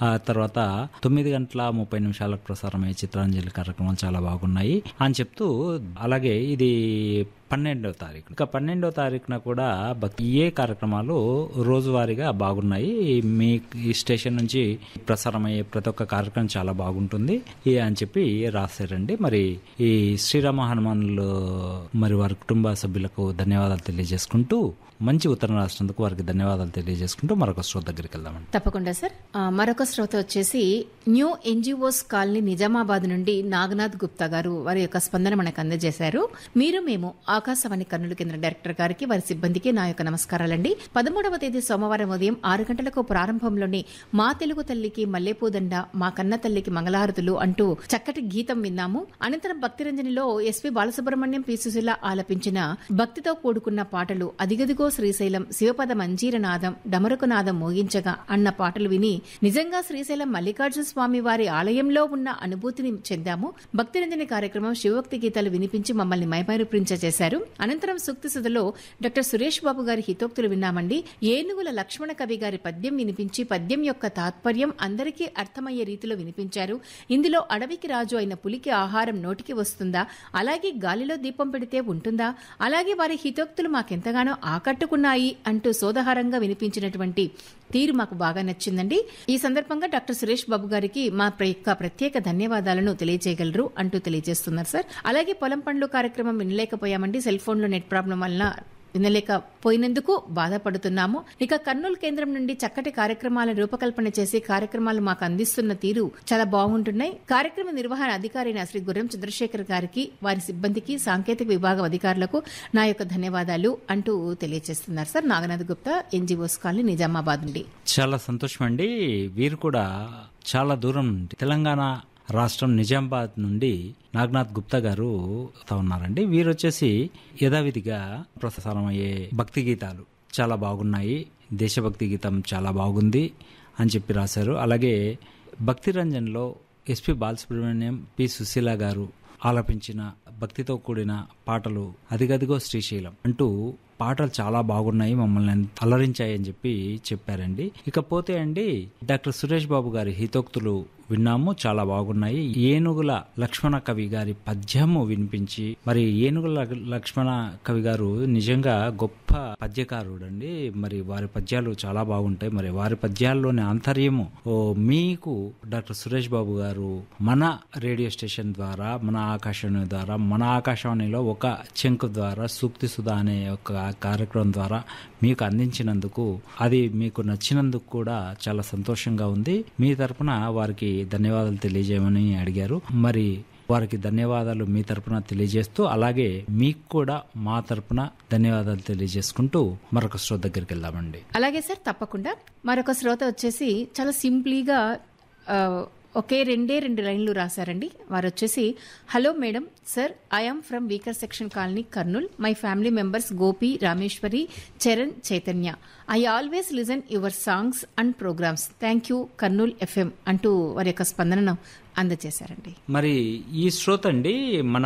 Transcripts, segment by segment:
ఆ తర్వాత తొమ్మిది గంటల ముప్పై నిమిషాలకు ప్రసారమయ్యే చిత్రాంజలి కార్యక్రమాలు చాలా బాగున్నాయి అని చెప్తూ అలాగే ఇది పన్నెండవ తారీఖు ఇంకా పన్నెండవ తారీఖున కూడా భక్తి ఏ కార్యక్రమాలు రోజువారీగా బాగున్నాయి మీ ఈ స్టేషన్ నుంచి ప్రసారమయ్యే ప్రతి ఒక్క కార్యక్రమం చాలా బాగుంటుంది ఈ అని చెప్పి రాశారండి మరి ఈ శ్రీరామ హనుమానులు మరి వారి కుటుంబ సభ్యులకు ధన్యవాదాలు తెలియజేసుకుంటూ మంచి ఉత్తరం రాసినందుకు వారికి ధన్యవాదాలు తెలియజేసుకుంటూ మరొక శ్రోత దగ్గరికి వెళ్దామండి తప్పకుండా సార్ ఆ, మరొక శ్రోత వచ్చేసి న్యూ ఎన్జిఓస్ కాలనీ నిజామాబాద్ నుండి నాగనాథ్ గుప్తా గారు వారి యొక్క స్పందన మనకు అందజేశారు మీరు మేము ఆకాశవాణి కర్నూలు కేంద్ర డైరెక్టర్ గారికి వారి సిబ్బందికి నా యొక్క నమస్కారాలండి పదమూడవ తేదీ సోమవారం ఉదయం ఆరు గంటలకు ప్రారంభంలోని మా తెలుగు తల్లికి మల్లెపూదండ మా కన్న తల్లికి మంగళహారతులు అంటూ చక్కటి గీతం విన్నాము అనంతరం భక్తిరంజనిలో ఎస్పి బాలసుబ్రహ్మణ్యం పి సుశీల ఆలపించిన భక్తితో కూడుకున్న పాటలు అదిగదిగో శ్రీశైలం శివపద మంజీరనాదం డమరుకునాదం మోగించగా అన్న పాటలు విని నిజంగా శ్రీశైలం మల్లికార్జున స్వామి వారి ఆలయంలో ఉన్న అనుభూతిని చెందాము భక్తిరంజని కార్యక్రమం శివభక్తి గీతాలు వినిపించి మమ్మల్ని మైమరిపించ చేశారు అనంతరం సూక్తి సుధలో డాక్టర్ సురేష్ బాబు గారి హితోక్తులు విన్నామండి ఏనుగుల లక్ష్మణ కవి గారి పద్యం వినిపించి పద్యం యొక్క తాత్పర్యం అందరికీ అర్థమయ్యే రీతిలో వినిపించారు ఇందులో అడవికి రాజు అయిన పులికి ఆహారం నోటికి వస్తుందా అలాగే గాలిలో దీపం పెడితే ఉంటుందా అలాగే వారి హితోక్తులు మాకెంతగానో ఆకట్టుకున్నాయి అంటూ సోదహారంగా వినిపించినటువంటి తీరు మాకు బాగా నచ్చిందండి ఈ సందర్భంగా డాక్టర్ సురేష్ బాబు గారికి మా ప్ర- యొక్క ప్రత్యేక ధన్యవాదాలను తెలియజేయగలరు అంటూ తెలియజేస్తున్నారు సార్ అలాగే పొలం పండ్లు కార్యక్రమం వినలేకపోయామండి సెల్ ఫోన్ లో నెట్ ప్రాబ్లం వలన వినలేకపోయినందుకు బాధపడుతున్నాము ఇక కర్నూలు కేంద్రం నుండి చక్కటి కార్యక్రమాల రూపకల్పన చేసి కార్యక్రమాలు మాకు అందిస్తున్న తీరు చాలా బాగుంటున్నాయి కార్యక్రమ నిర్వహణ అధికారి అయిన శ్రీ గుర్రం చంద్రశేఖర్ గారికి వారి సిబ్బందికి సాంకేతిక విభాగం అధికారులకు నా యొక్క ధన్యవాదాలు అంటూ తెలియజేస్తున్నారు sir Naganath Gupta NGOs colony Nizamabad నుండి చాలా సంతోషం అండి వీరు కూడా చాలా దూరం నుండి తెలంగాణ రాష్ట్రం నిజామాబాద్ నుండి నాగనాథ్ గుప్తా గారు వస్తా ఉన్నారండి వీరు వచ్చేసి యథావిధిగా ప్రసారం అయ్యే భక్తి గీతాలు చాలా బాగున్నాయి దేశభక్తి గీతం చాలా బాగుంది అని చెప్పి రాశారు అలాగే భక్తి రంజన్లో ఎస్పి బాలసుబ్రహ్మణ్యం పి సుశీల గారు ఆలపించిన భక్తితో కూడిన పాటలు అదిగదిగో శ్రీశైలం అంటూ పాటలు చాలా బాగున్నాయి మమ్మల్ని అలరించాయి అని చెప్పి చెప్పారండి ఇకపోతే అండి డాక్టర్ సురేష్ బాబు గారి హితోక్తులు విన్నాము చాలా బాగున్నాయి ఏనుగుల లక్ష్మణ కవి గారి పద్యము వినిపించి మరి ఏనుగుల లక్ష్మణ కవి గారు నిజంగా గొప్ప పద్యకారుడు అండి మరి వారి పద్యాలు చాలా బాగుంటాయి మరి వారి పద్యాల్లోని ఆంతర్యము ఓ మీకు డాక్టర్ సురేష్ బాబు గారు మన రేడియో స్టేషన్ ద్వారా మన ఆకాశవాణి ద్వారా మన ఆకాశవాణిలో ఒక చెంకు ద్వారా సూక్తి సుధా అనే ఒక కార్యక్రమం ద్వారా మీకు అందించినందుకు అది మీకు నచ్చినందుకు కూడా చాలా సంతోషంగా ఉంది మీ తరపున వారికి ధన్యవాదాలు తెలియజేయమని అడిగారు మరి వారికి ధన్యవాదాలు మీ తరపున తెలియజేస్తూ అలాగే మీకు కూడా మా తరపున ధన్యవాదాలు తెలియజేసుకుంటూ మరొక శ్రోత దగ్గరికి వెళ్దామండి అలాగే సార్ తప్పకుండా మరొక శ్రోత వచ్చేసి చాలా సింప్లీగా ఆ, ఒకే రెండే రెండు లైన్లు రాశారండి వారు వచ్చేసి hello madam sir I'm from weaker section colony Kurnool my family members Gopi Rameshwari Charan Chaitanya I always listen your songs and programmes thank you Kurnool FM అంటూ వారి యొక్క స్పందనను అందజేశారండి మరి ఈ శ్రోత అండి మన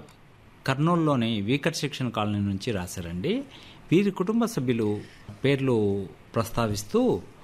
కర్నూలులోని వీకర్ సెక్షన్ కాలనీ నుంచి రాశారండి వీరి కుటుంబ సభ్యులు పేర్లు ప్రస్తావిస్తూ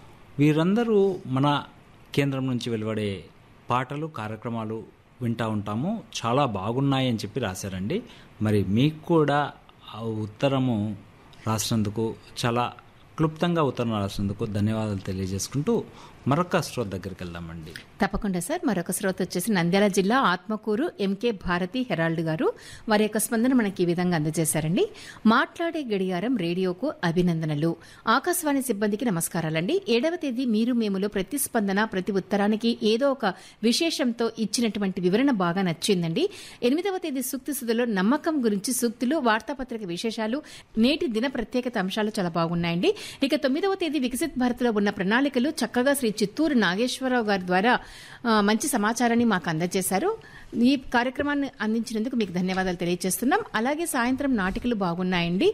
వీరందరూ మన కేంద్రం నుంచి వెలువడే పాటలు కార్యక్రమాలు వింటూ ఉంటాము చాలా బాగున్నాయి అని చెప్పి రాశారండి మరి మీకు కూడా ఆ ఉత్తరము రాసినందుకు చాలా క్లుప్తంగా ఉత్తరం రాసినందుకు ధన్యవాదాలు తెలియజేసుకుంటూ మరొక శ్రోత దగ్గరికి వెళ్దామండి తప్పకుండా సార్ మరొక శ్రోత వచ్చేసి నంద్యాల జిల్లా ఆత్మకూరు ఎంకే భారతి హెరాల్డ్ గారు వారి యొక్క స్పందన మనకి ఈ విధంగా అందజేశారండి మాట్లాడే గడియారం రేడియోకు అభినందనలు ఆకాశవాణి సిబ్బందికి నమస్కారాలండి ఏడవ తేదీ మీరు మేములో ప్రతి స్పందన ప్రతి ఉత్తరానికి ఏదో ఒక విశేషంతో ఇచ్చినటువంటి వివరణ బాగా నచ్చిందండి ఎనిమిదవ తేదీ సూక్తి సుధలో నమ్మకం గురించి సూక్తులు వార్తాపత్రిక విశేషాలు నేటి దిన ప్రత్యేకత అంశాలు చాలా బాగున్నాయండి ఇక తొమ్మిదవ తేదీ వికసిత్ భారత్ లో ఉన్న ప్రణాళికలు చక్కగా శ్రీ చిత్తూరు నాగేశ్వరరావు గారి ద్వారా ఆ, మంచి సమాచారాన్ని మాకు అందజేశారు ఈ కార్యక్రమాన్ని అందించినందుకు మీకు ధన్యవాదాలు తెలియజేస్తున్నాం అలాగే సాయంత్రం నాటికలు బాగున్నాయండి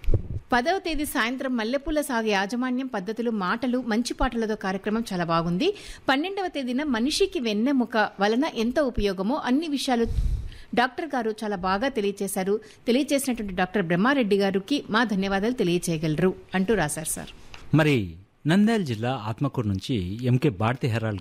పదవ తేదీ సాయంత్రం మల్లెపూల సాగు యాజమాన్యం పద్ధతులు మాటలు మంచి పాటలతో కార్యక్రమం చాలా బాగుంది పన్నెండవ తేదీన మనిషికి వెన్నెముక వలన ఎంత ఉపయోగమో అన్ని విషయాలు డాక్టర్ గారు చాలా బాగా తెలియజేశారు తెలియజేసినటువంటి డాక్టర్ బ్రహ్మారెడ్డి గారికి మా ధన్యవాదాలు తెలియజేయగలరు అంటూ రాశారు సార్ మరి నంద్యాల జిల్లా ఆత్మకూరు నుంచి ఎంకే భారతి హెరాల్